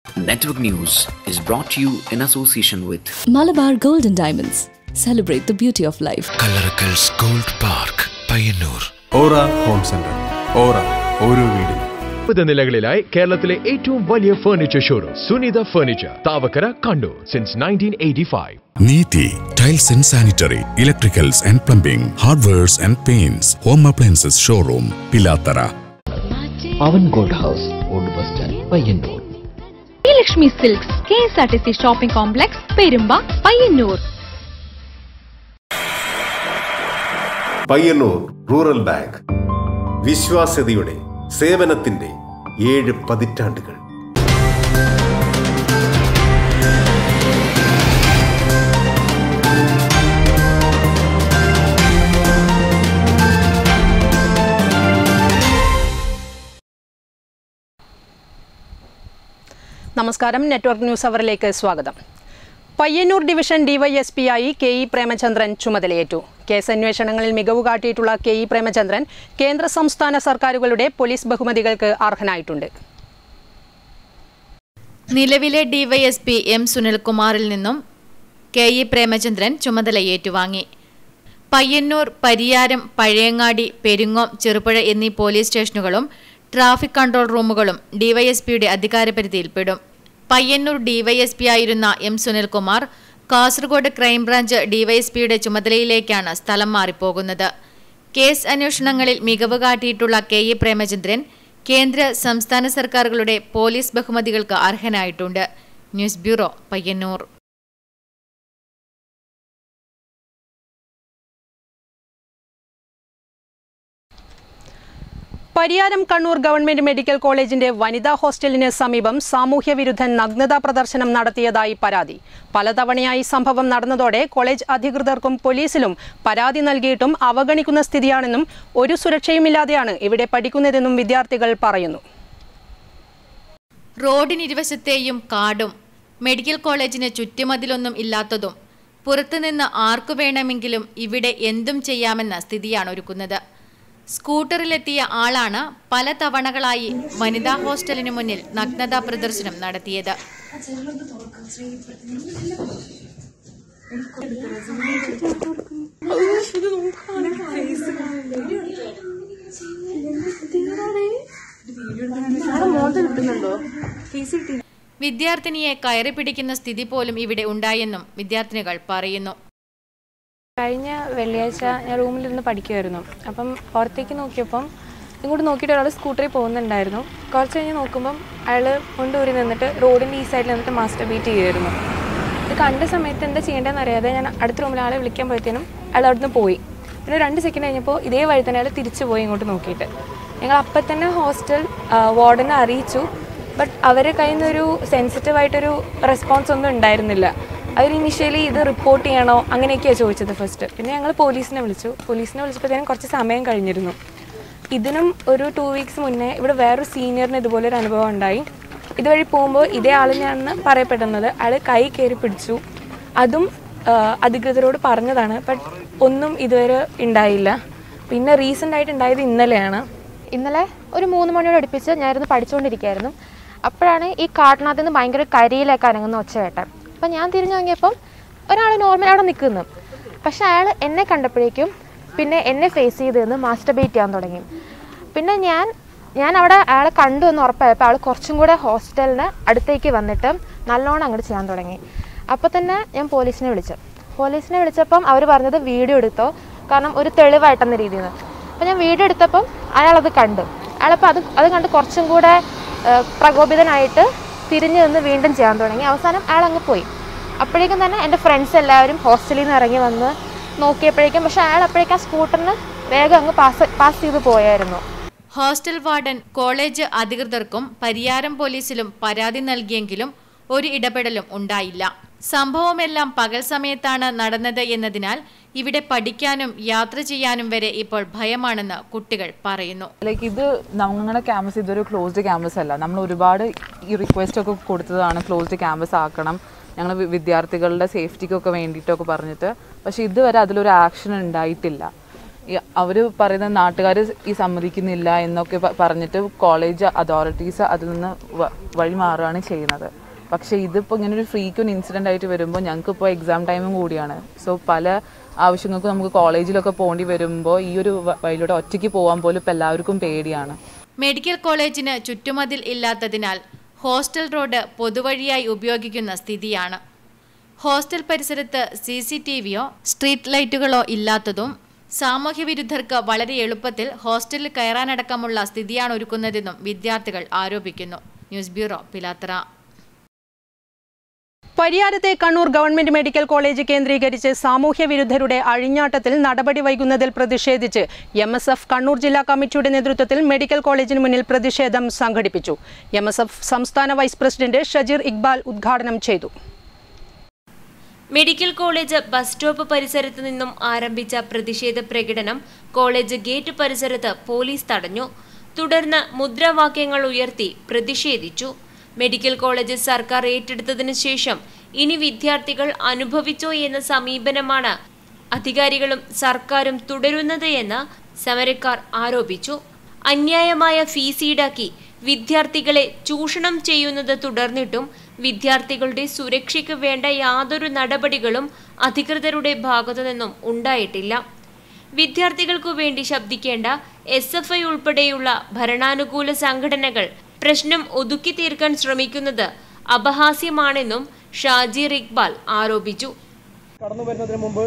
Network News is brought to you in association with Malabar Gold and Diamonds. Celebrate the beauty of life. Kallarakkals gold park Payyanur Aura home centre Aura ഓരോ വീടും മുപ്പത് നിലകളിലായി കേരളത്തിലെ ഏറ്റവും വലിയ furniture showroom Sunitha furniture Thavakkara Kannur since nineteen eighty five Neethi tiles and sanitary electricals and plumbing hardwares and paints home appliances showroom Pilathara Pavan gold house old bus stand Payyanur Lakshmi silks K S R T C shopping complex Perumba Payyanur Payyanur rural bank വിശ്വാസ്യതയുടെ സേവനത്തിന്റെ ഏഴ് പതിറ്റാണ്ടുകൾ നമസ്കാരം network news അവറിലേക്ക് സ്വാഗതം Payyanur division DYSP ആയി K E Premachandran ചുമതലയേറ്റു case അന്വേഷണങ്ങളിൽ മികവ് കാട്ടിയിട്ടുള്ള കെ ഇ പ്രേമചന്ദ്രൻ കേന്ദ്ര സംസ്ഥാന സർക്കാരുകളുടെ പോലീസ് ബഹുമതികൾക്ക് അർഹനായിട്ടുണ്ട് നിലവിലെ ഡിവൈഎസ്പി എം സുനിൽകുമാറിൽ നിന്നും കെ ഇ പ്രേമചന്ദ്രൻ ചുമതല ഏറ്റുവാങ്ങി പയ്യന്നൂർ പരിയാരം പഴയങ്ങാടി പെരിങ്ങോം ചെറുപുഴ എന്നീ പോലീസ് സ്റ്റേഷനുകളും ട്രാഫിക് കൺട്രോൾ റൂമുകളും ഡിവൈഎസ്പിയുടെ അധികാരപരിധിയിൽപ്പെടും പയ്യന്നൂർ ഡിവൈഎസ്പി ആയിരുന്ന എം സുനിൽകുമാർ കാസർഗോഡ് ക്രൈംബ്രാഞ്ച് ഡിവൈഎസ്പിയുടെ ചുമതലയിലേക്കാണ് സ്ഥലം മാറിപ്പോകുന്നത് കേസ് അന്വേഷണങ്ങളിൽ മികവ് കാട്ടിയിട്ടുള്ള കെ ഇ പ്രേമചന്ദ്രൻ കേന്ദ്ര സംസ്ഥാന സർക്കാരുകളുടെ പോലീസ് ബഹുമതികൾക്ക് അർഹനായിട്ടുണ്ട് news bureau Payyanur Pariyaram Kannur government medical കോളേജിന്റെ വനിതാ ഹോസ്റ്റലിന് സമീപം സാമൂഹ്യ വിരുദ്ധൻ നഗ്നതാ പ്രദർശനം നടത്തിയതായി പരാതി പലതവണയായി സംഭവം നടന്നതോടെ കോളേജ് അധികൃതർക്കും പോലീസിലും പരാതി നൽകിയിട്ടും അവഗണിക്കുന്ന സ്ഥിതിയാണെന്നും ഒരു സുരക്ഷയുമില്ലാതെയാണ് ഇവിടെ പഠിക്കുന്നതെന്നും വിദ്യാർത്ഥികൾ പറയുന്നു റോഡിനിരുവശത്തെയും കാടും മെഡിക്കൽ കോളേജിന് ചുറ്റുമതിലൊന്നും ഇല്ലാത്തതും പുറത്തുനിന്ന് ആർക്കു വേണമെങ്കിലും ഇവിടെ എന്തും ചെയ്യാമെന്ന സ്ഥിതിയാണ് ഒരുക്കുന്നത് സ്കൂട്ടറിലെത്തിയ ആളാണ് പല തവണകളായി വനിതാ ഹോസ്റ്റലിനു മുന്നിൽ നഗ്നതാ പ്രദർശനം നടത്തിയത് വിദ്യാർത്ഥിനിയെ കയറി പിടിക്കുന്ന സ്ഥിതി പോലും ഇവിടെ ഉണ്ടായെന്നും വിദ്യാർത്ഥിനികൾ പറയുന്നു കഴിഞ്ഞ വെള്ളിയാഴ്ച ഞാൻ റൂമിലിരുന്ന് പഠിക്കുമായിരുന്നു അപ്പം പുറത്തേക്ക് നോക്കിയപ്പം ഇങ്ങോട്ട് നോക്കിയിട്ട് ഒരാൾ സ്കൂട്ടറിൽ പോകുന്നുണ്ടായിരുന്നു കുറച്ച് കഴിഞ്ഞ് നോക്കുമ്പം അയാൾ കൊണ്ടുവരി നിന്നിട്ട് റോഡിൻ്റെ ഈ സൈഡിൽ നിന്നിട്ട് മാസ്റ്റർ ബീറ്റ് ചെയ്യുമായിരുന്നു ഇത് കണ്ട സമയത്ത് എന്താ ചെയ്യേണ്ടതെന്ന് അറിയാതെ ഞാൻ അടുത്ത റൂമിൽ ആളെ വിളിക്കാൻ പോയത്തേനും അയാൾ അവിടുന്ന് പോയി പിന്നെ രണ്ട് സെക്കൻഡ് കഴിഞ്ഞപ്പോൾ ഇതേ വഴി തന്നെ അയാൾ തിരിച്ചു പോയി ഇങ്ങോട്ട് നോക്കിയിട്ട് ഞങ്ങൾ അപ്പം തന്നെ ഹോസ്റ്റൽ വാർഡനെ അറിയിച്ചു ബട്ട് അവരെ കയ്യിൽ നിന്നൊരു സെൻസിറ്റീവായിട്ടൊരു റെസ്പോൺസ് ഒന്നും ഉണ്ടായിരുന്നില്ല അവർ ഇനിഷ്യലി ഇത് റിപ്പോർട്ട് ചെയ്യണോ അങ്ങനെയൊക്കെയാണ് ചോദിച്ചത് ഫസ്റ്റ് പിന്നെ ഞങ്ങൾ പോലീസിനെ വിളിച്ചു പോലീസിനെ വിളിച്ചപ്പോഴത്തേനും കുറച്ച് സമയം കഴിഞ്ഞിരുന്നു ഇതിനും ഒരു ടു വീക്സ് മുന്നേ ഇവിടെ വേറൊരു സീനിയറിന് ഇതുപോലെ ഒരു അനുഭവം ഉണ്ടായി ഇതുവഴി പോകുമ്പോൾ ഇതേ ആളിനെയാണെന്ന് പറയപ്പെടുന്നത് അയാൾ കൈ കയറി പിടിച്ചു അതും ആ, അധികൃതരോട് പറഞ്ഞതാണ് ബട്ട് ഒന്നും ഇതുവരെ ഉണ്ടായില്ല പിന്നെ റീസെൻ്റ് ആയിട്ട് ഉണ്ടായത് ഇന്നലെയാണ് ഇന്നലെ ഒരു മൂന്ന് മണിയോട് അടുപ്പിച്ച് ഞാനിരുന്ന് പഠിച്ചുകൊണ്ടിരിക്കുകയായിരുന്നു അപ്പോഴാണ് ഈ കാട്ടിനകത്ത് നിന്ന് ഭയങ്കര കരിയിലേക്ക് അനങ്ങുന്ന ഒച്ച കേട്ടത് അപ്പം ഞാൻ തിരിഞ്ഞു നോക്കിയപ്പം ഒരാൾ നോർമൽ അവിടെ നിൽക്കുന്നു പക്ഷെ അയാൾ എന്നെ കണ്ടപ്പോഴേക്കും പിന്നെ എന്നെ ഫേസ് ചെയ്ത് നിന്ന് മാസ്റ്റർബേറ്റ് ചെയ്യാൻ തുടങ്ങി പിന്നെ ഞാൻ ഞാൻ അവിടെ അയാളെ കണ്ടു എന്ന് ഉറപ്പായപ്പോൾ അയാൾ കുറച്ചും കൂടെ ഹോസ്റ്റലിന് അടുത്തേക്ക് വന്നിട്ട് നല്ലോണം അങ്ങോട്ട് ചെയ്യാൻ തുടങ്ങി അപ്പോൾ തന്നെ ഞാൻ പോലീസിനെ വിളിച്ചു പോലീസിനെ വിളിച്ചപ്പം അവർ പറഞ്ഞത് വീഡിയോ എടുത്തോ കാരണം ഒരു തെളിവായിട്ടെന്ന രീതിയിൽ നിന്ന് അപ്പോൾ ഞാൻ വീഡിയോ എടുത്തപ്പം അയാളത് കണ്ടു അയാളപ്പോൾ അത് അത് കണ്ട് കുറച്ചും കൂടെ ആ, പ്രകോപിതനായിട്ട് തിരിഞ്ഞു നിന്ന് വീണ്ടും ചെയ്യാൻ തുടങ്ങി അവസാനം അയാൾ അങ്ങ് പോയി അപ്പോഴേക്കും തന്നെ എൻ്റെ ഫ്രണ്ട്സ് എല്ലാവരും ഹോസ്റ്റലിൽ നിന്ന് ഇറങ്ങി വന്ന് നോക്കിയപ്പോഴേക്കും പക്ഷേ അയാൾ അപ്പോഴേക്കും ആ സ്കൂട്ടറിന് വേഗം അങ്ങ് പാസ് പാസ് ചെയ്ത് പോയായിരുന്നു ഹോസ്റ്റൽ വാർഡൻ കോളേജ് അധികൃതർക്കും പരിയാരം പോലീസിലും പരാതി നൽകിയെങ്കിലും ഒരു ഇടപെടലും ഉണ്ടായില്ല സംഭവമെല്ലാം പകൽ സമയത്താണ് നടന്നത് എന്നതിനാൽ ഇവിടെ പഠിക്കാനും യാത്ര ചെയ്യാനും വരെ ഇപ്പോൾ ഭയമാണെന്ന് കുട്ടികൾ പറയുന്നു ലൈക്ക് ഇത് ഞങ്ങളുടെ ക്യാമ്പസ് ഇതൊരു ക്ലോസ്ഡ് ക്യാമ്പസ് അല്ല നമ്മൾ ഒരുപാട് ഈ റിക്വസ്റ്റ് ഒക്കെ കൊടുത്തതാണ് ക്ലോസ്ഡ് ക്യാമ്പസ് ആക്കണം ഞങ്ങൾ വിദ്യാർത്ഥികളുടെ സേഫ്റ്റിക്കൊക്കെ വേണ്ടിയിട്ടൊക്കെ പറഞ്ഞിട്ട് പക്ഷേ ഇതുവരെ അതിലൊരു ആക്ഷൻ ഉണ്ടായിട്ടില്ല അവർ പറയുന്ന നാട്ടുകാർ ഈ സമ്മതിക്കുന്നില്ല എന്നൊക്കെ പ- പറഞ്ഞിട്ട് കോളേജ് അതോറിറ്റീസ് അതിൽ നിന്ന് വ- വഴി മാറുകയാണ് ചെയ്യുന്നത് പക്ഷേ ഇതിപ്പോൾ ഇങ്ങനെ ഒരു ഫ്രീക്വൻറ്റ് ഇൻസിഡൻ്റ് ആയിട്ട് വരുമ്പോൾ ഞങ്ങൾക്ക് ഇപ്പോൾ എക്സാം ടൈമും കൂടിയാണ് സോ പല ആവശ്യങ്ങൾക്കും നമുക്ക് കോളേജിലൊക്കെ പോകേണ്ടി വരുമ്പോൾ ഈ ഒരു വ- വഴിയിലൂടെ ഒറ്റയ്ക്ക് പോകാൻ പോലും ഇപ്പോൾ എല്ലാവർക്കും പേടിയാണ് മെഡിക്കൽ കോളേജിന് ചുറ്റുമതിൽ ഇല്ലാത്തതിനാൽ ഹോസ്റ്റൽ റോഡ് പൊതുവഴിയായി ഉപയോഗിക്കുന്ന സ്ഥിതിയാണ് ഹോസ്റ്റൽ പരിസരത്ത് സി സി ടി വിയോ സ്ട്രീറ്റ് ലൈറ്റുകളോ ഇല്ലാത്തതും സാമൂഹ്യ വിരുദ്ധർക്ക് വളരെ എളുപ്പത്തിൽ ഹോസ്റ്റലിൽ കയറാനടക്കമുള്ള സ്ഥിതിയാണ് ഒരുക്കുന്നതെന്നും വിദ്യാർത്ഥികൾ ആരോപിക്കുന്നു ന്യൂസ് ബ്യൂറോ പിലാത്തറ പരിയാരത്തെ കണ്ണൂർ ഗവൺമെന്റ് മെഡിക്കൽ കോളേജ് കേന്ദ്രീകരിച്ച് സാമൂഹ്യ വിരുദ്ധരുടെ അഴിഞ്ഞാട്ടത്തിൽ നടപടി വൈകുന്നതിൽ പ്രതിഷേധിച്ച് എം എസ് എഫ് കണ്ണൂർ ജില്ലാ കമ്മിറ്റിയുടെ നേതൃത്വത്തിൽ മെഡിക്കൽ കോളേജിന് മുന്നിൽ പ്രതിഷേധം സംഘടിപ്പിച്ചു എം എസ് എഫ് സംസ്ഥാന വൈസ് പ്രസിഡന്റ് ഷജീർ ഇക്ബാൽ ഉദ്ഘാടനം ചെയ്തു മെഡിക്കൽ കോളേജ് ബസ് സ്റ്റോപ്പ് പരിസരത്ത് നിന്നും ആരംഭിച്ച പ്രതിഷേധ പ്രകടനം കോളേജ് ഗേറ്റ് പരിസരത്ത് പോലീസ് തടഞ്ഞു തുടർന്ന് മുദ്രാവാക്യങ്ങൾ ഉയർത്തി പ്രതിഷേധിച്ചു മെഡിക്കൽ കോളേജ് സർക്കാർ ഏറ്റെടുത്തതിനു ശേഷം ഇനി വിദ്യാർത്ഥികൾ അനുഭവിച്ചോ എന്ന സമീപനമാണ് അധികാരികളും സർക്കാരും തുടരുന്നത് എന്ന് സമരക്കാർ ആരോപിച്ചു അന്യായമായ ഫീസ് ഈടാക്കി വിദ്യാർത്ഥികളെ ചൂഷണം ചെയ്യുന്നത് തുടർന്നിട്ടും വിദ്യാർത്ഥികളുടെ സുരക്ഷയ്ക്ക് വേണ്ട യാതൊരു നടപടികളും അധികൃതരുടെ ഭാഗത്തു നിന്നും ഉണ്ടായിട്ടില്ല വിദ്യാർത്ഥികൾക്കു വേണ്ടി ശബ്ദിക്കേണ്ട എസ് എഫ് ഐ ഉൾപ്പെടെയുള്ള ഭരണാനുകൂല സംഘടനകൾ പ്രശ്നം ഒതുക്കി തീർക്കാൻ ശ്രമിക്കുന്നത് അപഹാസ്യമാണെന്നും ഷാജിർ ഇക്ബാൽ ആരോപിച്ചു കടന്നു വരുന്നതിന് മുമ്പ്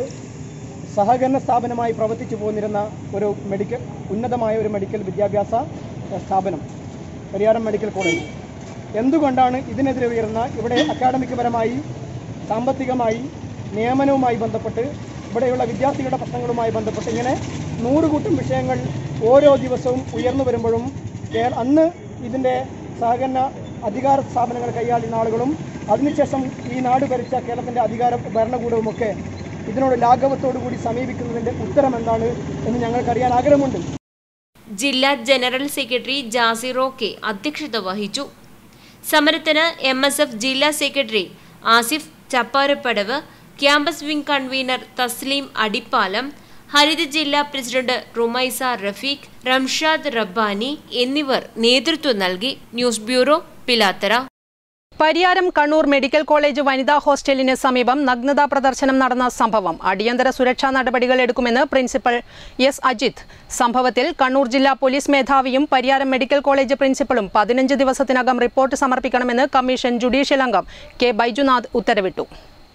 സഹകരണ സ്ഥാപനമായി പ്രവർത്തിച്ചു പോന്നിരുന്ന ഒരു മെഡിക്കൽ ഉന്നതമായ ഒരു മെഡിക്കൽ വിദ്യാഭ്യാസ എഹ്, സ്ഥാപനം പരിയാരം മെഡിക്കൽ കോളേജ് എന്തുകൊണ്ടാണ് ഇതിനെതിരെ ഉയർന്ന ഇവിടെ അക്കാഡമിക് പരമായി സാമ്പത്തികമായി നിയമനവുമായി ബന്ധപ്പെട്ട് ഇവിടെയുള്ള വിദ്യാർത്ഥികളുടെ പ്രശ്നങ്ങളുമായി ബന്ധപ്പെട്ട് ഇങ്ങനെ നൂറുകൂട്ടം വിഷയങ്ങൾ ഓരോ ദിവസവും ഉയർന്നു വരുമ്പോഴും കേ- അന്ന് ഇതിൻ്റെ സഹകരണ അധികാര സ്ഥാപനങ്ങൾ കൈയാളുന്ന ആളുകളും അതിനുശേഷം ഈ നാട് ഭരിച്ച കേരളത്തിൻ്റെ അധികാര ഭരണകൂടവുമൊക്കെ ഇതിനോട് ലാഘവത്തോടു കൂടി സമീപിക്കുന്നതിൻ്റെ ഉത്തരം എന്താണ് എന്ന് ഞങ്ങൾക്കറിയാൻ ആഗ്രഹമുണ്ട് ജില്ലാ ജനറൽ സെക്രട്ടറി ജാസിറോ കെ അധ്യക്ഷത വഹിച്ചു സമരത്തിന് എം എസ് എഫ് ജില്ലാ secretary Asif Chapparappadavu campus wing convener Thasleem Adippalam Haritha ജില്ലാ പ്രസിഡന്റ് റുമൈസ റഫീഖ് റംഷാദ് റബ്ബാനി എന്നിവർ നേതൃത്വം നൽകി news bureau Pilathara Pariyaram Kannur medical college വനിതാ ഹോസ്റ്റലിന് സമീപം നഗ്നതാ പ്രദർശനം നടന്ന സംഭവം അടിയന്തര സുരക്ഷാ നടപടികൾ എടുക്കുമെന്ന് പ്രിൻസിപ്പൽ എസ് അജിത് സംഭവത്തിൽ കണ്ണൂർ ജില്ലാ പോലീസ് മേധാവിയും പരിയാരം മെഡിക്കൽ കോളേജ് പ്രിൻസിപ്പലും പതിനഞ്ച് ദിവസത്തിനകം റിപ്പോർട്ട് സമർപ്പിക്കണമെന്ന് കമ്മീഷൻ ജുഡീഷ്യൽ അംഗം കെ ബൈജുനാഥ് ഉത്തരവിട്ടു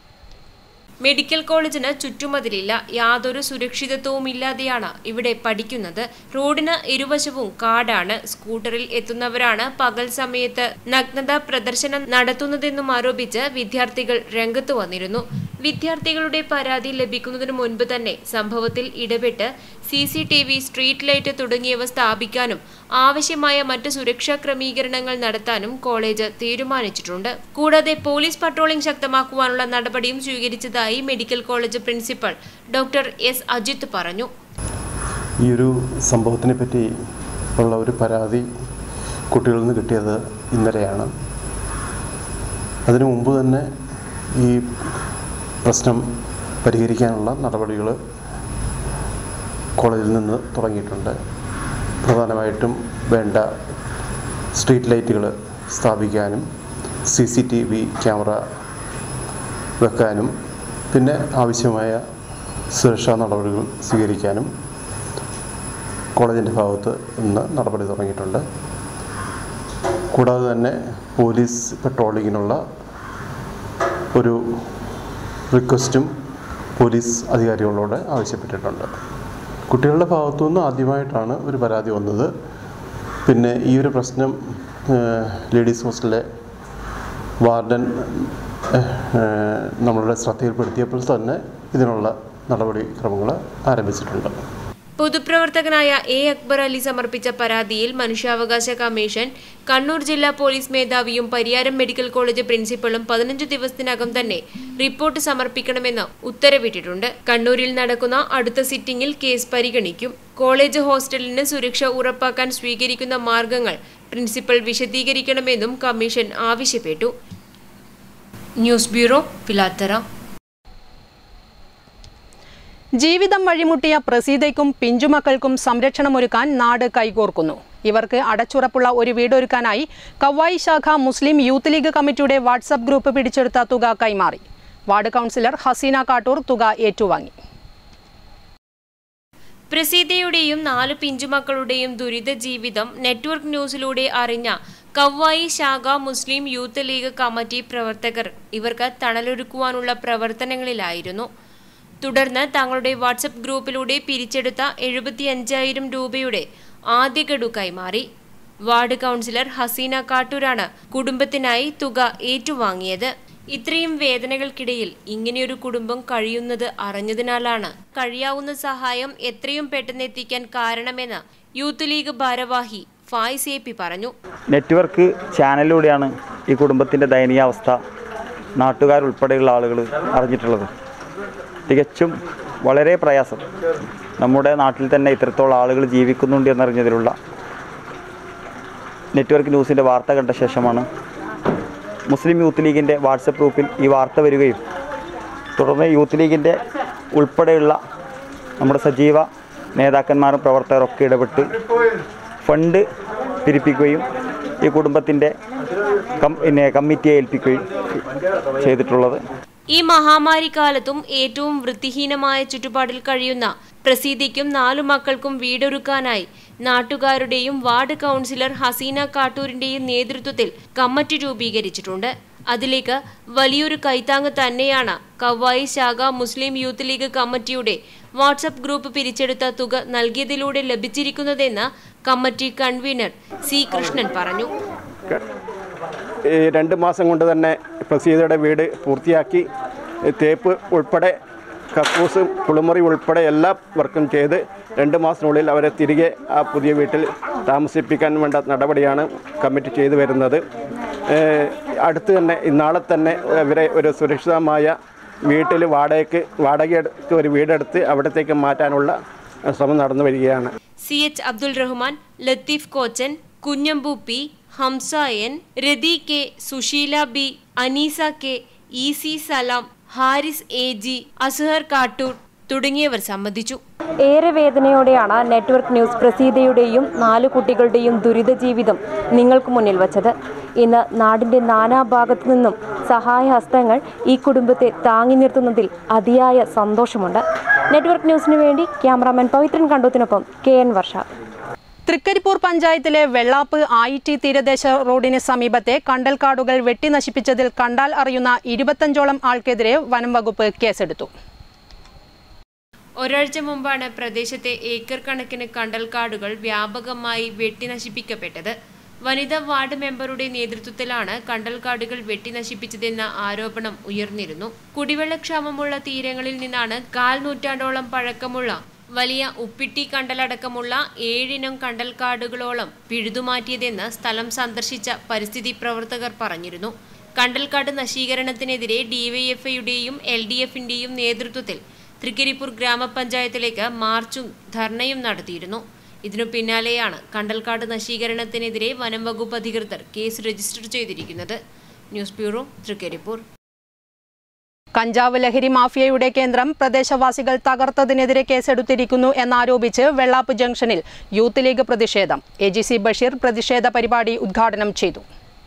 മെഡിക്കൽ കോളേജിന് ചുറ്റുമതിലില്ല യാതൊരു സുരക്ഷിതത്വവും ഇല്ലാതെയാണ് ഇവിടെ പഠിക്കുന്നത് റോഡിന് ഇരുവശവും കാടാണ് സ്കൂട്ടറിൽ എത്തുന്നവരാണ് പകൽ സമയത്ത് നഗ്നത പ്രദർശനം നടത്തുന്നതെന്നും ആരോപിച്ച് വിദ്യാർത്ഥികൾ രംഗത്ത് വന്നിരുന്നു വിദ്യാർത്ഥികളുടെ പരാതി ലഭിക്കുന്നതിന് മുൻപ് തന്നെ സംഭവത്തിൽ ഇടപെട്ട് C C T V street light തുടങ്ങിയവ സ്ഥാപിക്കാനും ആവശ്യമായ മറ്റ് സുരക്ഷാ ക്രമീകരണങ്ങൾ നടത്താനും കോളേജ് തീരുമാനിച്ചിട്ടുണ്ട് കൂടാതെ പോലീസ് പട്രോളിംഗ് ശക്തമാക്കുവാനുള്ള നടപടിയും സ്വീകരിച്ചതായി medical college principal doctor S Ajith പറഞ്ഞു ഈ ഒരു സംഭവത്തിനെ പറ്റി ഉള്ള ഒരു പരാതി കുട്ടികളിൽ നിന്ന് കിട്ടിയത് ഇന്നലെയാണ് അതിനു മുമ്പ് തന്നെ ഈ പ്രശ്നം പരിഹരിക്കാനുള്ള നടപടികൾ കോളേജിൽ നിന്ന് തുടങ്ങിയിട്ടുണ്ട് പ്രധാനമായിട്ടും വേണ്ട സ്ട്രീറ്റ് ലൈറ്റുകൾ സ്ഥാപിക്കാനും C C T V camera വെക്കാനും പിന്നെ ആവശ്യമായ സുരക്ഷാ നടപടികൾ സ്വീകരിക്കാനും കോളേജിൻ്റെ ഭാഗത്ത് നിന്ന് നടപടി തുടങ്ങിയിട്ടുണ്ട് കൂടാതെ തന്നെ പോലീസ് പെട്രോളിങ്ങിനുള്ള ഒരു റിക്വസ്റ്റും പോലീസ് അധികാരികളോട് ആവശ്യപ്പെട്ടിട്ടുണ്ട് കുട്ടികളുടെ ഭാഗത്തു നിന്ന് ആദ്യമായിട്ടാണ് ഒരു പരാതി വന്നത് പിന്നെ ഈ ഒരു പ്രശ്നം ഏഹ്, ലേഡീസ് ഹോസ്റ്റലിലെ വാർഡൻ ഏഹ്, ഏഹ്, നമ്മളുടെ ശ്രദ്ധയിൽപ്പെടുത്തിയപ്പോൾ തന്നെ ഇതിനുള്ള നടപടിക്രമങ്ങൾ ആരംഭിച്ചിട്ടുണ്ട് പൊതുപ്രവർത്തകനായ എ അക്ബർ അലി സമർപ്പിച്ച പരാതിയിൽ മനുഷ്യാവകാശ കമ്മീഷൻ കണ്ണൂർ ജില്ലാ പോലീസ് മേധാവിയും പരിയാരം മെഡിക്കൽ കോളേജ് പ്രിൻസിപ്പളും പതിനഞ്ച് ദിവസത്തിനകം തന്നെ റിപ്പോർട്ട് സമർപ്പിക്കണമെന്ന് ഉത്തരവിട്ടിട്ടുണ്ട് കണ്ണൂരിൽ നടക്കുന്ന അടുത്ത സിറ്റിംഗിൽ കേസ് പരിഗണിക്കും കോളേജ് ഹോസ്റ്റലിന് സുരക്ഷ ഉറപ്പാക്കാൻ സ്വീകരിക്കുന്ന മാർഗങ്ങൾ പ്രിൻസിപ്പൽ വിശദീകരിക്കണമെന്നും കമ്മീഷൻ ആവശ്യപ്പെട്ടു ന്യൂസ് ബ്യൂറോ പിലാത്തറ ജീവിതം വഴിമുട്ടിയ പ്രസീതയ്ക്കും പിഞ്ചുമക്കൾക്കും സംരക്ഷണമൊരുക്കാൻ നാട് കൈകോർക്കുന്നു ഇവർക്ക് അടച്ചുറപ്പുള്ള ഒരു വീടൊരുക്കാനായി കവായി ശാഖ മുസ്ലിം യൂത്ത് ലീഗ് കമ്മിറ്റിയുടെ വാട്സപ്പ് ഗ്രൂപ്പ് പിടിച്ചെടുത്ത തുക കൈമാറി വാർഡ് കൗൺസിലർ ഹസീന കാട്ടൂർ തുക ഏറ്റുവാങ്ങി പ്രസീതയുടെയും നാലു പിഞ്ചുമക്കളുടെയും ദുരിത ജീവിതം നെറ്റ്വർക്ക് ന്യൂസിലൂടെ അറിഞ്ഞ കവ്വായി ശാഖ മുസ്ലിം യൂത്ത് ലീഗ് കമ്മിറ്റി പ്രവർത്തകർ ഇവർക്ക് തണലൊരുക്കുവാനുള്ള പ്രവർത്തനങ്ങളിലായിരുന്നു തുടർന്ന് തങ്ങളുടെ വാട്സപ്പ് ഗ്രൂപ്പിലൂടെ പിരിച്ചെടുത്ത എഴുപത്തിയഞ്ചായിരം രൂപയുടെ ആദ്യ ഗഡു കൈമാറി വാർഡ് കൗൺസിലർ ഹസീന കാട്ടൂരാണ് കുടുംബത്തിനായി തുക ഏറ്റുവാങ്ങിയത് ഇത്രയും വേദനകൾക്കിടയിൽ ഇങ്ങനെയൊരു കുടുംബം കഴിയുന്നത് അറിഞ്ഞതിനാലാണ് കഴിയാവുന്ന സഹായം എത്രയും പെട്ടെന്ന് എത്തിക്കാൻ കാരണമെന്ന് യൂത്ത് ലീഗ് ഭാരവാഹി ഫായിസ് എ പി പറഞ്ഞു നെറ്റ്വർക്ക് ചാനലിലൂടെയാണ് ഈ കുടുംബത്തിൻ്റെ ദയനീയാവസ്ഥ നാട്ടുകാരുൾപ്പെടെയുള്ള ആളുകൾ അറിഞ്ഞിട്ടുള്ളത് തികച്ചും വളരെ പ്രയാസം നമ്മുടെ നാട്ടിൽ തന്നെ ഇത്രത്തോളം ആളുകൾ ജീവിക്കുന്നുണ്ട് എന്നറിഞ്ഞതിലുള്ള നെറ്റ്വർക്ക് ന്യൂസിൻ്റെ വാർത്ത കണ്ട ശേഷമാണ് മുസ്ലിം യൂത്ത് ലീഗിൻ്റെ വാട്സപ്പ് ഗ്രൂപ്പിൽ ഈ വാർത്ത വരികയും തുടർന്ന് യൂത്ത് ലീഗിൻ്റെ ഉൾപ്പെടെയുള്ള നമ്മുടെ സജീവ നേതാക്കന്മാരും പ്രവർത്തകരൊക്കെ ഇടപെട്ട് ഫണ്ട് പിരിപ്പിക്കുകയും ഈ കുടുംബത്തിൻ്റെ കം പിന്നെ കമ്മിറ്റിയെ ഏൽപ്പിക്കുകയും ചെയ്തിട്ടുള്ളത് ഈ മഹാമാരി കാലത്തും ഏറ്റവും വൃത്തിഹീനമായ ചുറ്റുപാടിൽ കഴിയുന്ന പ്രസീതിക്കും നാലു മക്കൾക്കും വീടൊരുക്കാനായി നാട്ടുകാരുടെയും വാർഡ് കൗൺസിലർ ഹസീന കാട്ടൂരിന്റെയും നേതൃത്വത്തിൽ കമ്മിറ്റി രൂപീകരിച്ചിട്ടുണ്ട് അതിലേക്ക് വലിയൊരു കൈത്താങ് തന്നെയാണ് കവ്വായി ശാഖ മുസ്ലിം യൂത്ത് ലീഗ് കമ്മിറ്റിയുടെ വാട്സപ്പ് ഗ്രൂപ്പ് പിരിച്ചെടുത്ത തുക നൽകിയതിലൂടെ ലഭിച്ചിരിക്കുന്നതെന്ന് കമ്മിറ്റി കൺവീനർ സി കൃഷ്ണൻ പറഞ്ഞു ഈ രണ്ട് മാസം കൊണ്ട് തന്നെ പ്രസീതയുടെ വീട് പൂർത്തിയാക്കി തേപ്പ് ഉൾപ്പെടെ കക്കൂസ് കുളിമുറി ഉൾപ്പെടെ എല്ലാ വർക്കും ചെയ്ത് രണ്ട് മാസത്തിനുള്ളിൽ അവരെ തിരികെ ആ പുതിയ വീട്ടിൽ താമസിപ്പിക്കാൻ വേണ്ട നടപടിയാണ് കമ്മിറ്റി ചെയ്തു വരുന്നത് ഏഹ് അടുത്ത് തന്നെ ഇന്നാളെ തന്നെ ഇവരെ ഒരു സുരക്ഷിതമായ വീട്ടിൽ വാടകയ്ക്ക് വാടകയെടുത്ത് ഒരു വീടെടുത്ത് അവിടത്തേക്ക് മാറ്റാനുള്ള ശ്രമം നടന്നു വരികയാണ് C H Abdul Rahman Latheef Kochan Kunhambu P Hamza N Rathi K Susheela B Aneesa K E C Salam Haris A G Azhar Kattoor തുടങ്ങിയവർ സംബന്ധിച്ചു ഏറെ വേദനയോടെയാണ് നെറ്റ്വർക്ക് ന്യൂസ് പ്രസീതയുടെയും നാലു കുട്ടികളുടെയും ദുരിത ജീവിതം നിങ്ങൾക്ക് മുന്നിൽ വച്ചത് ഇന്ന് നാടിന്റെ നാനാഭാഗത്തു നിന്നും സഹായഹസ്തങ്ങൾ ഈ കുടുംബത്തെ താങ്ങി നിർത്തുന്നതിൽ അതിയായ സന്തോഷമുണ്ട് നെറ്റ്വർക്ക് ന്യൂസിനു വേണ്ടി ക്യാമറാമാൻ പവിത്രൻ കണ്ടൂത്തിനൊപ്പം കെ എൻ വർഷ തൃക്കരിപ്പൂർ പഞ്ചായത്തിലെ വെള്ളാപ്പ് ആയിറ്റി തീരദേശ റോഡിന് സമീപത്തെ കണ്ടൽക്കാടുകൾ വെട്ടിനശിപ്പിച്ചതിൽ കണ്ടാൽ അറിയുന്ന ഇരുപത്തഞ്ചോളം ആൾക്കെതിരെ വനം വകുപ്പ് കേസെടുത്തു ഒരാഴ്ച മുമ്പാണ് പ്രദേശത്തെ ഏക്കർ കണക്കിന് കണ്ടൽക്കാടുകൾ വ്യാപകമായി വെട്ടിനശിപ്പിക്കപ്പെട്ടത് വനിതാ വാർഡ് മെമ്പറുടെ നേതൃത്വത്തിലാണ് കണ്ടൽക്കാടുകൾ വെട്ടിനശിപ്പിച്ചതെന്ന ആരോപണം ഉയർന്നിരുന്നു കുടിവെള്ളക്ഷാമമുള്ള തീരങ്ങളിൽ നിന്നാണ് കാൽ നൂറ്റാണ്ടോളം പഴക്കമുള്ള വലിയ ഉപ്പിട്ടി കണ്ടലടക്കമുള്ള ഏഴിനം കണ്ടൽക്കാടുകളോളം പിഴുതുമാറ്റിയതെന്ന് സ്ഥലം സന്ദർശിച്ച പരിസ്ഥിതി പ്രവർത്തകർ പറഞ്ഞിരുന്നു കണ്ടൽക്കാട് നശീകരണത്തിനെതിരെ ഡിവൈഎഫ്ഐയുടെയും എൽ ഡി എഫിന്റെയും നേതൃത്വത്തിൽ തൃക്കരിപ്പൂർ ഗ്രാമപഞ്ചായത്തിലേക്ക് മാർച്ചും ധർണയും നടത്തിയിരുന്നു ഇതിനു പിന്നാലെയാണ് കണ്ടൽക്കാട് നശീകരണത്തിനെതിരെ വനം വകുപ്പ് അധികൃതർ കേസ് രജിസ്റ്റർ ചെയ്തിരിക്കുന്നത് ന്യൂസ് ബ്യൂറോ തൃക്കരിപ്പൂർ കഞ്ചാവ് ലഹരി മാഫിയയുടെ കേന്ദ്രം പ്രദേശവാസികൾ തകർത്തതിനെതിരെ കേസെടുത്തിരിക്കുന്നു എന്നാരോപിച്ച് വെള്ളാപ്പ് ജംഗ്ഷനിൽ യൂത്ത് ലീഗ് പ്രതിഷേധം എ ജി സി ബഷീർ പ്രതിഷേധ പരിപാടി ഉദ്ഘാടനം ചെയ്തു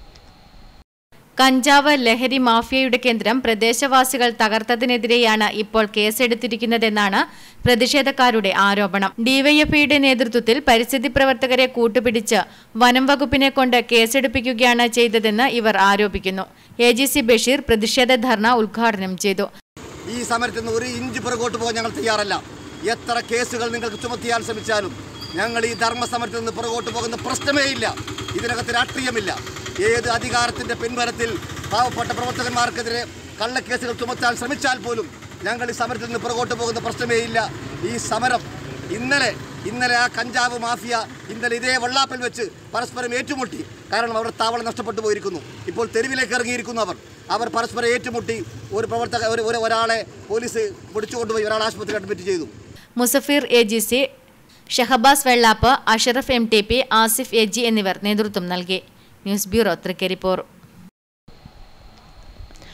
കഞ്ചാവ് ലഹരി മാഫിയയുടെ കേന്ദ്രം പ്രദേശവാസികൾ തകർത്തതിനെതിരെയാണ് ഇപ്പോൾ കേസെടുത്തിരിക്കുന്നതെന്നാണ് പ്രതിഷേധക്കാരുടെ ആരോപണം ഡിവൈഎഫ്ഐയുടെ നേതൃത്വത്തിൽ പരിസ്ഥിതി പ്രവർത്തകരെ കൂട്ടുപിടിച്ച് വനം വകുപ്പിനെ കൊണ്ട് കേസെടുപ്പിക്കുകയാണ് ചെയ്തതെന്ന് ഇവർ ആരോപിക്കുന്നു എ ജി സി ബഷീർ പ്രതിഷേധ ധർണ ഉദ്ഘാടനം ചെയ്തു ഈ സമരത്തിൽ നിന്ന് ഒരു ഇഞ്ച് പുറകോട്ട് പോകാൻ ഞങ്ങൾ തയ്യാറല്ല എത്ര കേസുകൾ നിങ്ങൾക്ക് ചുമത്തിയാൻ ശ്രമിച്ചാലും ഞങ്ങൾ ഈ ധർമ്മസമരത്തിൽ നിന്ന് പുറകോട്ട് പോകുന്ന പ്രശ്നമേ ഇല്ല ഇതിനകത്ത് രാഷ്ട്രീയമില്ല ഏത് അധികാരത്തിന്റെ പിൻബലത്തിൽ പാവപ്പെട്ട പ്രവർത്തകന്മാർക്കെതിരെ കള്ളക്കേസുകൾ ചുമത്താൻ ശ്രമിച്ചാൽ പോലും ഞങ്ങൾ ഈ സമരത്തിൽ നിന്ന് പുറകോട്ട് പോകുന്ന പ്രശ്നമേ ഇല്ല ഈ സമരം ഇന്നലെ ഇന്നലെ ആ കഞ്ചാവ് മാഫിയ ഇന്നലെ ഇതേ വെള്ളാപ്പിൽ വെച്ച് പരസ്പരം ഏറ്റുമുട്ടി കാരണം അവർ താവളം നഷ്ടപ്പെട്ടു പോയിരിക്കുന്നു ഇപ്പോൾ തെരുവിലേക്ക് ഇറങ്ങിയിരിക്കുന്നു അവർ അവർ പരസ്പരം ഏറ്റുമുട്ടി ഒരു പ്രവർത്തക ഒരു ഒരു- ഒരാളെ പോലീസ് പിടിച്ചുകൊണ്ടുപോയി ഒരാളെ ആശുപത്രി അഡ്മിറ്റ് ചെയ്തു Musafeer A G C Shahbaz Vellap Ashraf M T P Asif A G എന്നിവർ നേതൃത്വം നൽകി ന്യൂസ് ബ്യൂറോ തൃക്കരിപ്പൂർ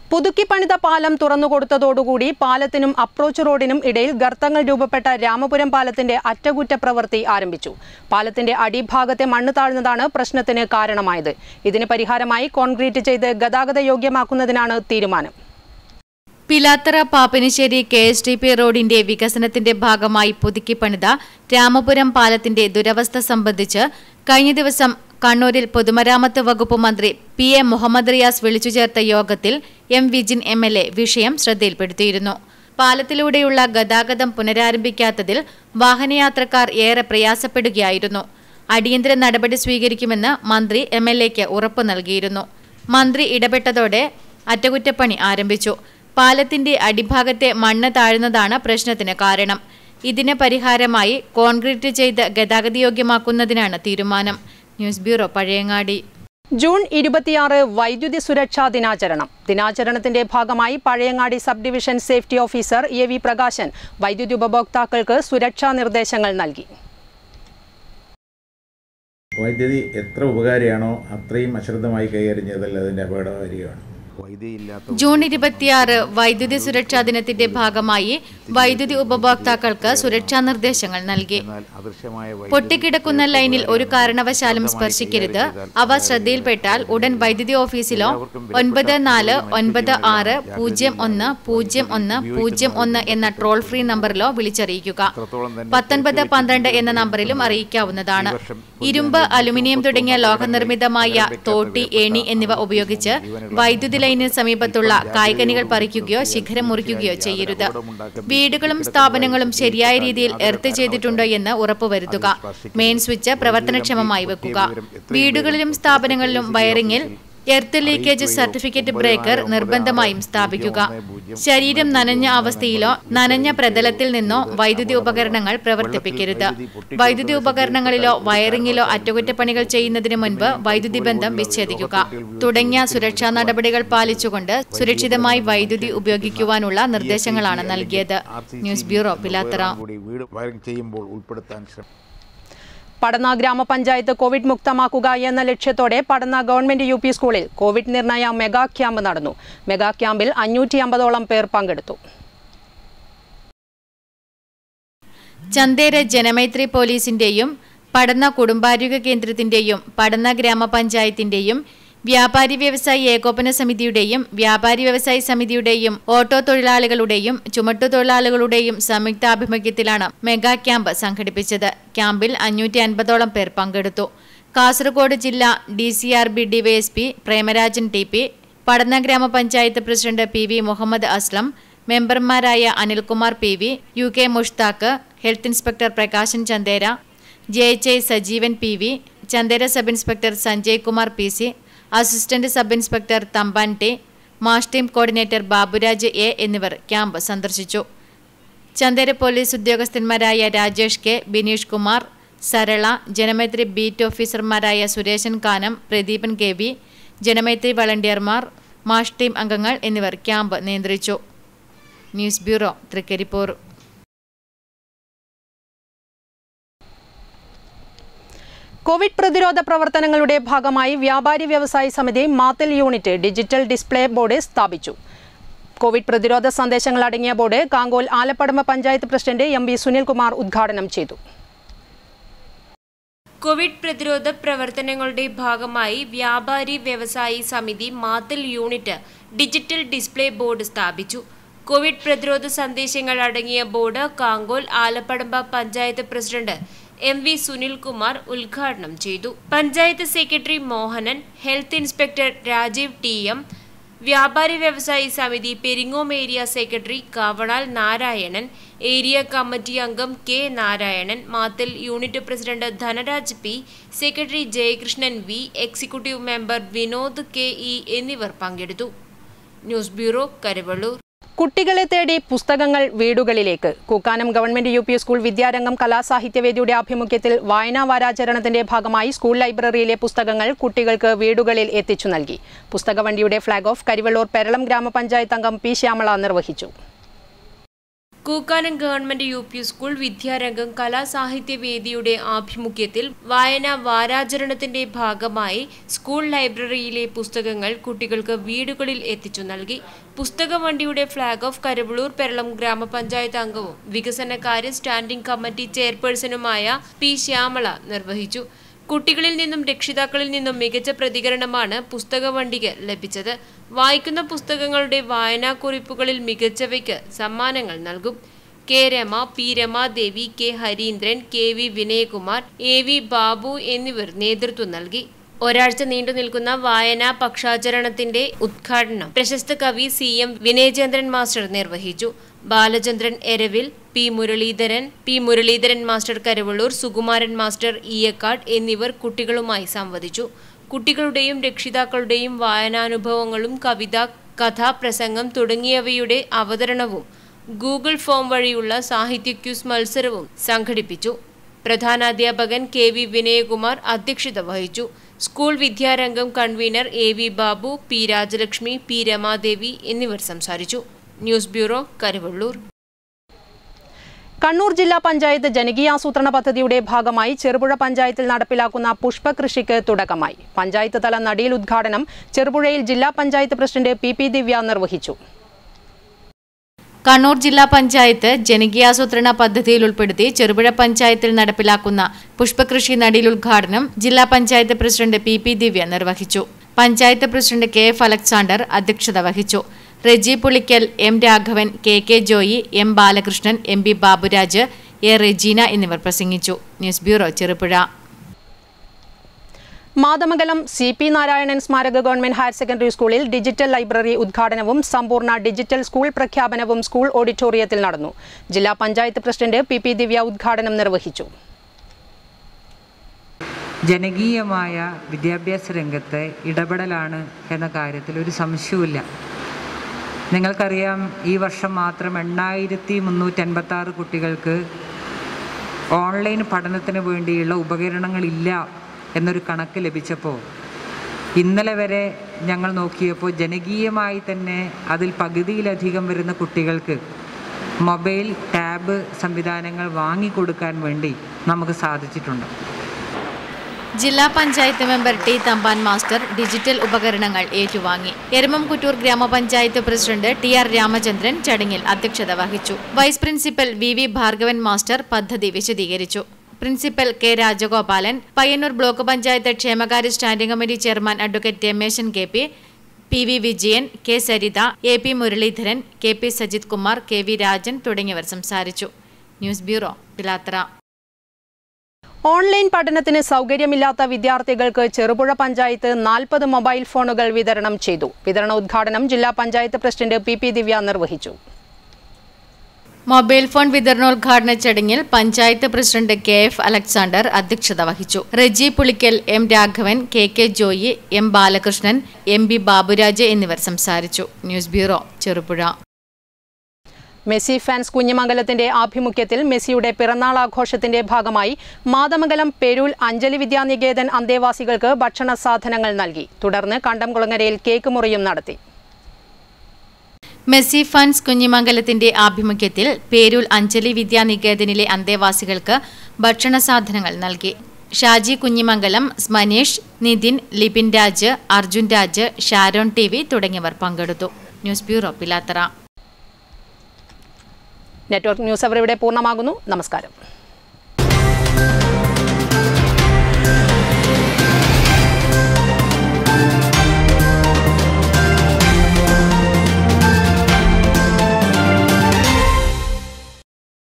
പുതുക്കി പണിത പാലം തുറന്നുകൊടുത്തതോടുകൂടി പാലത്തിനും അപ്രോച്ച് റോഡിനും ഇടയിൽ ഗർത്തങ്ങൾ രൂപപ്പെട്ട രാമപുരം പാലത്തിന്റെ അറ്റകുറ്റപ്രവൃത്തി ആരംഭിച്ചു പാലത്തിന്റെ അടിഭാഗത്തെ മണ്ണ് താഴ്ന്നതാണ് പ്രശ്നത്തിന് കാരണമായത് ഇതിന് പരിഹാരമായി കോൺക്രീറ്റ് ചെയ്ത് ഗതാഗത യോഗ്യമാക്കുന്നതിനാണ് തീരുമാനം Pilathara Pappinisseri K S T P റോഡിന്റെ വികസനത്തിന്റെ ഭാഗമായി പുതുക്കിപ്പണിത രാമപുരം പാലത്തിന്റെ ദുരവസ്ഥ സംബന്ധിച്ച് കഴിഞ്ഞ ദിവസം കണ്ണൂരിൽ പൊതുമരാമത്ത് വകുപ്പ് മന്ത്രി പി എ മുഹമ്മദ് റിയാസ് വിളിച്ചു ചേർത്ത യോഗത്തിൽ M Vijin M L A വിഷയം ശ്രദ്ധയിൽപ്പെടുത്തിയിരുന്നു പാലത്തിലൂടെയുള്ള ഗതാഗതം പുനരാരംഭിക്കാത്തതിൽ വാഹനയാത്രക്കാർ ഏറെ പ്രയാസപ്പെടുകയായിരുന്നു അടിയന്തര നടപടി സ്വീകരിക്കുമെന്ന് മന്ത്രി എം എൽ എക്ക് ഉറപ്പു നൽകിയിരുന്നു മന്ത്രി ഇടപെട്ടതോടെ അറ്റകുറ്റപ്പണി ആരംഭിച്ചു പാലത്തിന്റെ അടിഭാഗത്തെ മണ്ണ് താഴ്ന്നതാണ് പ്രശ്നത്തിന് കാരണം ഇതിന് പരിഹാരമായി കോൺക്രീറ്റ് ചെയ്ത് ഗതാഗതയോഗ്യമാക്കുന്നതിനാണ് തീരുമാനം ന്യൂസ് ബ്യൂറോ പഴയങ്ങാടി ജൂൺ ഇരുപത്തിയാറ് വൈദ്യുതി സുരക്ഷാ ദിനാചരണം ദിനാചരണത്തിന്റെ ഭാഗമായി Pazhayangadi sub division safety officer A V Prakashan വൈദ്യുതി ഉപഭോക്താക്കൾക്ക് സുരക്ഷാ നിർദ്ദേശങ്ങൾ നൽകി വൈദ്യുതി എത്ര ഉപകാരിയാണോ അത്രയും അശ്രദ്ധമായി കൈകാര്യം ചെയ്താൽ അതിൻ്റെ അപകടകാരിയാണ് ജൂൺ ഇരുപത്തിയാറ് വൈദ്യുതി സുരക്ഷാ ദിനത്തിന്റെ ഭാഗമായി വൈദ്യുതി ഉപഭോക്താക്കൾക്ക് സുരക്ഷാ നിർദ്ദേശങ്ങൾ നൽകി പൊട്ടിക്കിടക്കുന്ന ലൈനിൽ ഒരു കാരണവശാലും സ്പർശിക്കരുത് അവ ശ്രദ്ധയിൽപ്പെട്ടാൽ ഉടൻ വൈദ്യുതി ഓഫീസിലോ ഒൻപത് നാല് ഒൻപത് ആറ് പൂജ്യം ഒന്ന് പൂജ്യം ഒന്ന് പൂജ്യം ഒന്ന് എന്ന ട്രോൾ ഫ്രീ നമ്പറിലോ വിളിച്ചറിയിക്കുക പത്തൊൻപത് പന്ത്രണ്ട് എന്ന നമ്പറിലും അറിയിക്കാവുന്നതാണ് ഇരുമ്പ് അലുമിനിയം തുടങ്ങിയ ലോഹനിർമ്മിതമായ തോട്ടി ഏണി എന്നിവ ഉപയോഗിച്ച് വൈദ്യുതി ലൈനിന് സമീപത്തുള്ള കായ്കനികൾ പറിക്കുകയോ ശിഖരം മുറിക്കുകയോ ചെയ്യരുത് വീടുകളും സ്ഥാപനങ്ങളും ശരിയായ രീതിയിൽ എർത്ത് ചെയ്തിട്ടുണ്ടോ എന്ന് ഉറപ്പുവരുത്തുക മെയിൻ സ്വിച്ച് പ്രവർത്തനക്ഷമമായി വെക്കുക വീടുകളിലും സ്ഥാപനങ്ങളിലും വയറിംഗിൽ എർത്ത് ലീക്കേജ് സർട്ടിഫിക്കറ്റ് ബ്രേക്കർ നിർബന്ധമായും സ്ഥാപിക്കുക ശരീരം നനഞ്ഞ അവസ്ഥയിലോ നനഞ്ഞ പ്രതലത്തിൽ നിന്നോ വൈദ്യുതി ഉപകരണങ്ങൾ പ്രവർത്തിപ്പിക്കരുത് വൈദ്യുതി ഉപകരണങ്ങളിലോ വയറിംഗിലോ അറ്റകുറ്റപ്പണികൾ ചെയ്യുന്നതിന് മുൻപ് വൈദ്യുതി ബന്ധം വിച്ഛേദിക്കുക തുടങ്ങിയ സുരക്ഷാ നടപടികൾ പാലിച്ചുകൊണ്ട് സുരക്ഷിതമായി വൈദ്യുതി ഉപയോഗിക്കുവാനുള്ള നിർദ്ദേശങ്ങളാണ് നൽകിയത് ന്യൂസ് ബ്യൂറോ പിലാത്തറ വീട് വയറിംഗ് ചെയ്യുമ്പോൾ ഉൾപ്പെടുത്താൻ ശ്രമിക്കും പടന്ന ഗ്രാമപഞ്ചായത്ത് കോവിഡ് മുക്തമാക്കുക എന്ന ലക്ഷ്യത്തോടെ പടന്ന ഗവൺമെന്റ് യു പി സ്കൂളിൽ കോവിഡ് നിർണയ മെഗാ ക്യാമ്പ് നടന്നു മെഗാ ക്യാമ്പിൽ അഞ്ഞൂറ്റി അമ്പതോളം പേർ പങ്കെടുത്തു ചന്തേര ജനമൈത്രി പോലീസിന്റെയും പടന്ന കുടുംബാരോഗ്യ കേന്ദ്രത്തിന്റെയും പടന്ന ഗ്രാമപഞ്ചായത്തിന്റെയും വ്യാപാരി വ്യവസായി ഏകോപന സമിതിയുടെയും വ്യാപാരി വ്യവസായി സമിതിയുടെയും ഓട്ടോ തൊഴിലാളികളുടെയും ചുമട്ടുതൊഴിലാളികളുടെയും സംയുക്താഭിമുഖ്യത്തിലാണ് മെഗാ ക്യാമ്പ് സംഘടിപ്പിച്ചത് ക്യാമ്പിൽ അഞ്ഞൂറ്റി അൻപതോളം പേർ പങ്കെടുത്തു കാസർഗോഡ് ജില്ലാ D C R B DYSP Premarajan T P Padanna ഗ്രാമപഞ്ചായത്ത് president P V Muhammad Aslam മെമ്പർമാരായ Anilkumar P V U K Mushtaq health inspector Prakashan Chandera J H I Sajeevan P V Chandera sub inspector Sanjay Kumar P C assistant sub inspector Thampan T mash team coordinator Baburaj A എന്നിവർ camp സന്ദർശിച്ചു Chandera police ഉദ്യോഗസ്ഥന്മാരായ Rajesh K Bineesh Kumar Sarala Janamaithri beat ഓഫീസർമാരായ Suresan Kanam Pradeepan K V Janamaithri വളണ്ടിയർമാർ mash team അംഗങ്ങൾ എന്നിവർ camp നിയന്ത്രിച്ചു news bureau Trikaripur Covid പ്രതിരോധ പ്രവർത്തനങ്ങളുടെ ഭാഗമായി വ്യാപാരി വ്യവസായി സമിതി Mathil unit digital display board സ്ഥാപിച്ചു കോവിഡ് പ്രതിരോധ സന്ദേശങ്ങൾ അടങ്ങിയ board Kankol Alapadamba panchayat president M V Sunilkumar ഉദ്ഘാടനം ചെയ്തു കോവിഡ് പ്രതിരോധ പ്രവർത്തനങ്ങളുടെ ഭാഗമായി വ്യാപാരി വ്യവസായി സമിതി Mathil unit digital display board സ്ഥാപിച്ചു കോവിഡ് പ്രതിരോധ സന്ദേശങ്ങൾ അടങ്ങിയ board Kankol Alapadamba panchayat president M V Sunilkumar ഉദ്ഘാടനം ചെയ്തു panchayat secretary Mohanan health inspector Rajeev T M വ്യാപാരി വ്യവസായി സമിതി Peringome area secretary Kavanal Narayanan area committee അംഗം K Narayanan Mathil unit president Dhanaraj P secretary Jayakrishnan V executive member Vinod K E എന്നിവർ പങ്കെടുത്തു ന്യൂസ് ബ്യൂറോ കരുവള്ളൂർ കുട്ടികളെ തേടി പുസ്തകങ്ങൾ വീടുകളിലേക്ക് Kookkanam government U P school Vidyarangam കലാസാഹിത്യവേദിയുടെ ആഭിമുഖ്യത്തിൽ വായനാ വാരാചരണത്തിന്റെ ഭാഗമായി സ്കൂൾ ലൈബ്രറിയിലെ പുസ്തകങ്ങൾ കുട്ടികൾക്ക് വീടുകളിൽ എത്തിച്ചു നൽകി പുസ്തകവണ്ടിയുടെ ഫ്ളാഗ് ഓഫ് കരിവള്ളൂർ പെരളം ഗ്രാമപഞ്ചായത്ത് അംഗം പി ശ്യാമള നിർവഹിച്ചു Kookkanam government U P school Vidyarangam കലാസാഹിത്യ വേദിയുടെ ആഭിമുഖ്യത്തിൽ വായന വാരാചരണത്തിന്റെ ഭാഗമായി സ്കൂൾ ലൈബ്രറിയിലെ പുസ്തകങ്ങൾ കുട്ടികൾക്ക് വീടുകളിൽ എത്തിച്ചു നൽകി പുസ്തക വണ്ടിയുടെ ഫ്ളാഗ് ഓഫ് കരവളൂർ പെരളം ഗ്രാമപഞ്ചായത്ത് അംഗവും വികസനകാര്യ സ്റ്റാൻഡിംഗ് കമ്മിറ്റി ചെയർപേഴ്സണുമായ പി ശ്യാമള നിർവഹിച്ചു കുട്ടികളിൽ നിന്നും രക്ഷിതാക്കളിൽ നിന്നും മികച്ച പ്രതികരണമാണ് പുസ്തക വണ്ടിക്ക് ലഭിച്ചത് വായിക്കുന്ന പുസ്തകങ്ങളുടെ വായനാക്കുറിപ്പുകളിൽ മികച്ചവയ്ക്ക് സമ്മാനങ്ങൾ നൽകും K Rama P Ramadevi K Harindran K V Vinayakumar A V Babu എന്നിവർ നേതൃത്വം നൽകി ഒരാഴ്ച നീണ്ടു നിൽക്കുന്ന വായനാ പക്ഷാചരണത്തിന്റെ ഉദ്ഘാടനം പ്രശസ്ത കവി സി എം വിനയചന്ദ്രൻ മാസ്റ്റർ നിർവഹിച്ചു Balachandran Eravil P Muralidharan P Muralidharan master Karavallur Sukumaran master Eeyakkad എന്നിവർ കുട്ടികളുമായി സംവദിച്ചു കുട്ടികളുടെയും രക്ഷിതാക്കളുടെയും വായനാനുഭവങ്ങളും കവിത കഥ പ്രസംഗം തുടങ്ങിയവയുടെ അവതരണവും ഗൂഗിൾ ഫോം വഴിയുള്ള സാഹിത്യ ക്യൂസ് മത്സരവും സംഘടിപ്പിച്ചു പ്രധാനാധ്യാപകൻ കെ വി വിനയകുമാർ അധ്യക്ഷത വഹിച്ചു school Vidyarangam convener A V Babu P Rajalakshmi P Ramadevi എന്നിവർ സംസാരിച്ചു ന്യൂസ് ബ്യൂറോ കരുവള്ളൂർ കണ്ണൂർ ജില്ലാ പഞ്ചായത്ത് ജനകീയാസൂത്രണ പദ്ധതിയുടെ ഭാഗമായി ചെറുപുഴ പഞ്ചായത്തിൽ നടപ്പിലാക്കുന്ന പുഷ്പകൃഷിക്ക് തുടക്കമായി പഞ്ചായത്ത് തല നടിയിൽ ഉദ്ഘാടനം ചെറുപുഴയിൽ ജില്ലാ panchayat president P P Divya നിർവഹിച്ചു കണ്ണൂർ ജില്ലാ പഞ്ചായത്ത് ജനകീയാസൂത്രണ പദ്ധതിയിൽ ഉൾപ്പെടുത്തി ചെറുപുഴ പഞ്ചായത്തിൽ നടപ്പിലാക്കുന്ന പുഷ്പകൃഷി നടിയിൽ ഉദ്ഘാടനം ജില്ലാ panchayat president P P Divya നിർവഹിച്ചു panchayat president K F Alexander അധ്യക്ഷത വഹിച്ചു Reji Pulickal M Raghavan K K Joy M Balakrishnan M B Baburaj A Regina എന്നിവർ പ്രസംഗിച്ചു news bureau Cherupuzha Mathamangalam C P Narayanan സ്മാരക ഗവൺമെന്റ് ഹയർ സെക്കൻഡറി സ്കൂളിൽ ഡിജിറ്റൽ ലൈബ്രറി ഉദ്ഘാടനവും സമ്പൂർണ്ണ ഡിജിറ്റൽ സ്കൂൾ പ്രഖ്യാപനവും സ്കൂൾ ഓഡിറ്റോറിയത്തിൽ നടന്നു ജില്ലാ panchayat president P P Divya ഉദ്ഘാടനം നിർവഹിച്ചു ജനകീയമായ വിദ്യാഭ്യാസ രംഗത്തെ ഇടപെടലാണ് എന്ന കാര്യത്തിൽ ഒരു സംശയവുമില്ല നിങ്ങൾക്കറിയാം ഈ വർഷം മാത്രം എണ്ണായിരത്തി മുന്നൂറ്റി ആറ് കുട്ടികൾക്ക് ഓൺലൈൻ പഠനത്തിന് വേണ്ടിയുള്ള ഉപകരണങ്ങളില്ല എന്നൊരു കണക്ക് ലഭിച്ചപ്പോൾ ഇന്നലെ വരെ ഞങ്ങൾ നോക്കിയപ്പോൾ ജനകീയമായി തന്നെ അതിൽ പകുതിയിലധികം വരുന്ന കുട്ടികൾക്ക് മൊബൈൽ ടാബ് സംവിധാനങ്ങൾ വാങ്ങിക്കൊടുക്കാൻ വേണ്ടി നമുക്ക് സാധിച്ചിട്ടുണ്ട് ജില്ലാ panchayat member T Thampan master digital ഉപകരണങ്ങൾ ഏറ്റുവാങ്ങി എരമംകുറ്റൂർ ഗ്രാമപഞ്ചായത്ത് പ്രസിഡന്റ് ടി ആർ രാമചന്ദ്രൻ ചടങ്ങിൽ അധ്യക്ഷത വഹിച്ചു vice principal V V Bhargavan master പദ്ധതി വിശദീകരിച്ചു principal K Rajagopalan Payyanur block panchayat ക്ഷേമകാര്യ standing committee chairman advocate Rameshan K P P V Vijayan K Saritha A P Muraleedharan K P Sajith Kumar K V Rajan തുടങ്ങിയവർ സംസാരിച്ചു ന്യൂസ് ബ്യൂറോ പിലാത്തറ ഓൺലൈൻ പഠനത്തിന് സൗകര്യമില്ലാത്ത വിദ്യാർത്ഥികൾക്ക് ചെറുപുഴ പഞ്ചായത്ത് നാൽപ്പത് മൊബൈൽ ഫോണുകൾ വിതരണം ചെയ്തു വിതരണ ഉദ്ഘാടനം ജില്ലാ panchayat president P P Divya നിർവഹിച്ചു മൊബൈൽ ഫോൺ വിതരണോദ്ഘാടന ചടങ്ങിൽ panchayat president K F Alexander അധ്യക്ഷത വഹിച്ചു Reji Pulickal M Raghavan K K Joy M Balakrishnan M B Baburaj എന്നിവർ സംസാരിച്ചു news bureau Cherupuzha Messi fans കുഞ്ഞിമംഗലത്തിന്റെ ആഭിമുഖ്യത്തിൽ മെസ്സിയുടെ പിറന്നാൾ ആഘോഷത്തിന്റെ ഭാഗമായി മാതമംഗലം പെരൂൽ അഞ്ജലി വിദ്യാനികേതൻ അന്തേവാസികൾക്ക് ഭക്ഷണ സാധനങ്ങൾ നൽകി തുടർന്ന് കണ്ടംകുളങ്ങരയിൽ കേക്ക് മുറിയും നടത്തി മെസ്സി ഫണ്ട്സ് കുഞ്ഞിമംഗലത്തിന്റെ ആഭിമുഖ്യത്തിൽ പേരൂൽ അഞ്ജലി വിദ്യാനികേതനിലെ അന്തേവാസികൾക്ക് ഭക്ഷണ സാധനങ്ങൾ നൽകി ഷാജി കുഞ്ഞിമംഗലം സ്മനീഷ് നിതിൻ ലിബിൻ രാജ് അർജുൻ രാജ് ഷാരോൺ ടി വി തുടങ്ങിയവർ പങ്കെടുത്തു news bureau Pilathara network news അവർ ഇവിടെ പൂർണ്ണമാകുന്നു നമസ്കാരം